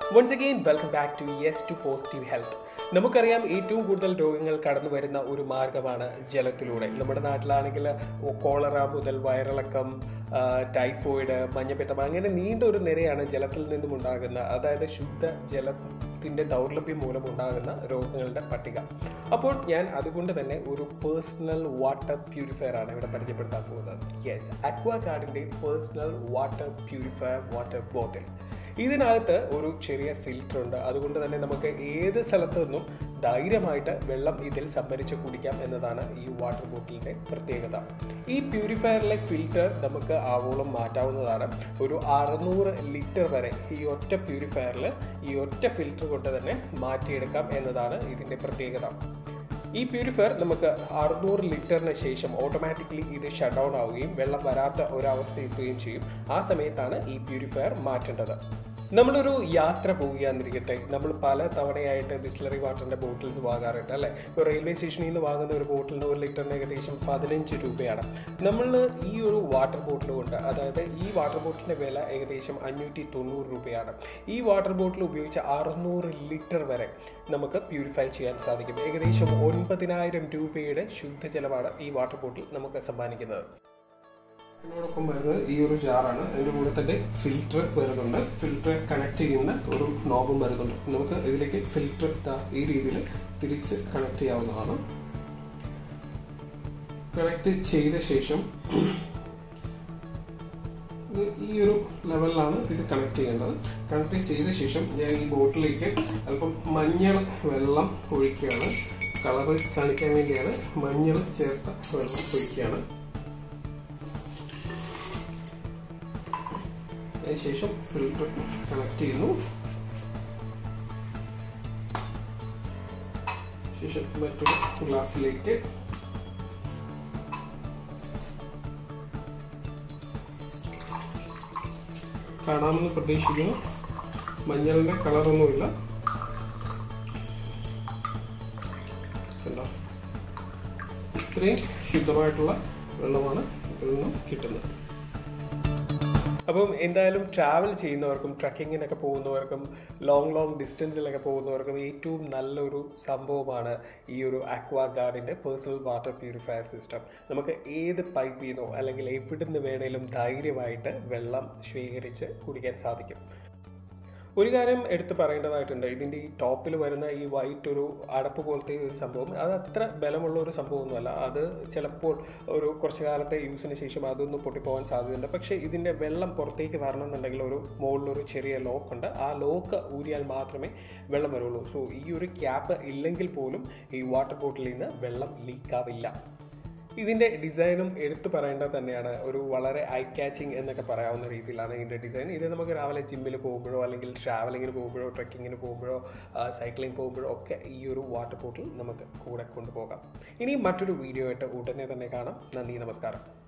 once again welcome back to yes to positive health നമുക്കറിയാം ഏറ്റവും കൂടുതൽ രോഗങ്ങൾ കടന്നു വരുന്ന ഒരു മാർഗമാണ് ജലത്തിലൂടെ നമ്മുടെ നാട്ടിലാണെങ്കിൽ കോളറ മുതൽ വയറിളക്കം ആ, ടൈഫോയിഡ് മഞ്ഞപ്പിത്തം അങ്ങനെ നീണ്ട ഒരു നിരയാണ് ജലത്തിൽ നിന്നും ഉണ്ടാകുന്ന അതായത് ശുദ്ധ ജലത്തിൻ്റെ ദൗർലഭ്യം മൂലം ഉണ്ടാകുന്ന രോഗങ്ങളുടെ പട്ടിക അപ്പോൾ ഞാൻ അതുകൊണ്ട് തന്നെ ഒരു പേഴ്സണൽ വാട്ടർ പ്യൂരിഫയർ ആണ് ഇവിടെ പരിചയപ്പെടുത്താൻ പോകുന്നത് യെസ് അക്വാ ഗാർഡിൻ്റെ personal water purifier water bottle ഇതിനകത്ത് ഒരു ചെറിയ ഫിൽറ്റർ ഉണ്ട് അതുകൊണ്ട് തന്നെ നമുക്ക് ഏത് സ്ഥലത്തു നിന്നും ധൈര്യമായിട്ട് വെള്ളം ഇതിൽ സംഭരിച്ച് കുടിക്കാം എന്നതാണ് ഈ വാട്ടർ ബോട്ടിലിൻ്റെ പ്രത്യേകത ഈ പ്യൂരിഫയറിലെ ഫിൽറ്റർ നമുക്ക് ആവോളം മാറ്റാവുന്നതാണ് ഒരു അറുന്നൂറ് ലിറ്റർ വരെ ഈ ഒറ്റ പ്യൂരിഫയറിൽ ഈ ഒറ്റ ഫിൽറ്റർ കൊണ്ട് തന്നെ മാറ്റിയെടുക്കാം എന്നതാണ് ഇതിൻ്റെ പ്രത്യേകത ഈ പ്യൂരിഫയർ നമുക്ക് അറുന്നൂറ് ലിറ്ററിന് ശേഷം ഓട്ടോമാറ്റിക്കലി ഇത് ഷട്ട് ഡൗൺ ആവുകയും വെള്ളം വരാത്ത ഒരവസ്ഥ എത്തുകയും ചെയ്യും ആ സമയത്താണ് ഈ പ്യൂരിഫയർ മാറ്റേണ്ടത് നമ്മളൊരു യാത്ര പോവുകയാന്നിരിക്കട്ടെ നമ്മൾ പല തവണയായിട്ട് ബിസ്ലറി വാട്ടറിൻ്റെ ബോട്ടിൽസ് വാങ്ങാറുണ്ട് അല്ലേ ഇപ്പോൾ റെയിൽവേ സ്റ്റേഷനിൽ നിന്ന് വാങ്ങുന്ന ഒരു ബോട്ടിലിന് ഒരു ലിറ്ററിന് ഏകദേശം പതിനഞ്ച് രൂപയാണ് നമ്മൾ ഈ ഒരു വാട്ടർ ബോട്ടിൽ കൊണ്ട് അതായത് ഈ വാട്ടർ ബോട്ടിലിൻ്റെ വില ഏകദേശം അഞ്ഞൂറ്റി തൊണ്ണൂറ് രൂപയാണ് ഈ വാട്ടർ ബോട്ടിൽ ഉപയോഗിച്ച് അറുന്നൂറ് ലിറ്റർ വരെ നമുക്ക് പ്യൂരിഫൈ ചെയ്യാൻ സാധിക്കും ഏകദേശം ഒൻപതിനായിരം രൂപയുടെ ശുദ്ധജലമാണ് ഈ വാട്ടർ ബോട്ടിൽ നമുക്ക് സമ്മാനിക്കുന്നത് ഇതിനോടൊപ്പം വരുന്നത് ഈ ഒരു ജാറാണ് അതിൻ്റെ കൂടെ തന്നെ ഫിൽറ്റർ വരുന്നുണ്ട് ഫിൽറ്റർ കണക്ട് ചെയ്യുന്ന ഒരു നോബും വരുന്നുണ്ട് നമുക്ക് ഇതിലേക്ക് ഫിൽറ്റർ ഈ രീതിയിൽ തിരിച്ച് കണക്ട് ചെയ്യാവുന്നതാണ് കണക്ട് ചെയ്ത ശേഷം ഇത് ഈ ഒരു ലെവലിലാണ് ഇത് കണക്ട് ചെയ്യേണ്ടത് കണക്ട് ചെയ്ത ശേഷം ഞാൻ ഈ ബോട്ടിലേക്ക് അല്പം മഞ്ഞൾ വെള്ളം ഒഴിക്കുകയാണ് കളറ് കാണിക്കാൻ വേണ്ടിയാണ് മഞ്ഞൾ ചേർത്ത വെള്ളം ഒഴിക്കുകയാണ് അതിനുശേഷം ഫിൽറ്റർ കണക്ട് ചെയ്യുന്നു ശേഷം മറ്റൊരു ഗ്ലാസ്സിലേക്ക് കാണാമെന്ന് പ്രതീക്ഷിക്കുന്നു മഞ്ഞളിന്റെ കളറൊന്നുമില്ല കണ്ടോ ഇത്രയും ശുദ്ധമായിട്ടുള്ള വെള്ളമാണ് ഇതിൽ നിന്നും കിട്ടുന്നത് അപ്പം എന്തായാലും ട്രാവൽ ചെയ്യുന്നവർക്കും ട്രക്കിങ്ങിനൊക്കെ പോകുന്നവർക്കും ലോങ് ലോങ് ഡിസ്റ്റൻസിലൊക്കെ പോകുന്നവർക്കും ഏറ്റവും നല്ലൊരു സംഭവമാണ് ഈ ഒരു അക്വാ ഗാർഡിൻ്റെ പേഴ്സണൽ വാട്ടർ പ്യൂരിഫയർ സിസ്റ്റം നമുക്ക് ഏത് പൈപ്പിൽ നിന്നോ അല്ലെങ്കിൽ എവിടുന്ന് വേണേലും ധൈര്യമായിട്ട് വെള്ളം സ്വീകരിച്ച് കുടിക്കാൻ സാധിക്കും ഒരു കാര്യം എടുത്ത് പറയേണ്ടതായിട്ടുണ്ട് ഇതിൻ്റെ ഈ ടോപ്പിൽ വരുന്ന ഈ വൈറ്റ് ഒരു അടപ്പ് പോലത്തെ ഒരു സംഭവം അത് അത്ര ബലമുള്ള ഒരു സംഭവമൊന്നുമല്ല അത് ചിലപ്പോൾ ഒരു കുറച്ച് കാലത്തെ യൂസിന് ശേഷം അതൊന്ന് പൊട്ടിപ്പോകാൻ സാധ്യതയുണ്ട് പക്ഷേ ഇതിൻ്റെ വെള്ളം പുറത്തേക്ക് വരണമെന്നുണ്ടെങ്കിൽ ഒരു മുകളിലൊരു ചെറിയ ലോക്ക് ഉണ്ട് ആ ലോക്ക് ഊരിയാൽ മാത്രമേ വെള്ളം വരുള്ളൂ സോ ഈ ഒരു ക്യാപ്പ് ഇല്ലെങ്കിൽ പോലും ഈ വാട്ടർ ബോട്ടിലിൽ നിന്ന് വെള്ളം ലീക്കാവില്ല ഇതിൻ്റെ ഡിസൈനും എടുത്തു പറയേണ്ടത് തന്നെയാണ് ഒരു വളരെ ഐ കാച്ചിങ് എന്നൊക്കെ പറയാവുന്ന രീതിയിലാണ് ഇതിൻ്റെ ഡിസൈൻ ഇത് നമുക്ക് രാവിലെ ജിമ്മിൽ പോകുമ്പോഴോ അല്ലെങ്കിൽ ട്രാവലിങ്ങിന് പോകുമ്പോഴോ ട്രക്കിങ്ങിന് പോകുമ്പോഴോ സൈക്ലിംഗ് പോകുമ്പോഴോ ഒക്കെ ഈ ഒരു വാട്ടർ ബോട്ടിൽ നമുക്ക് കൂടെ കൊണ്ടുപോകാം ഇനി മറ്റൊരു വീഡിയോ ആയിട്ട് ഉടനെ തന്നെ കാണാം നന്ദി നമസ്കാരം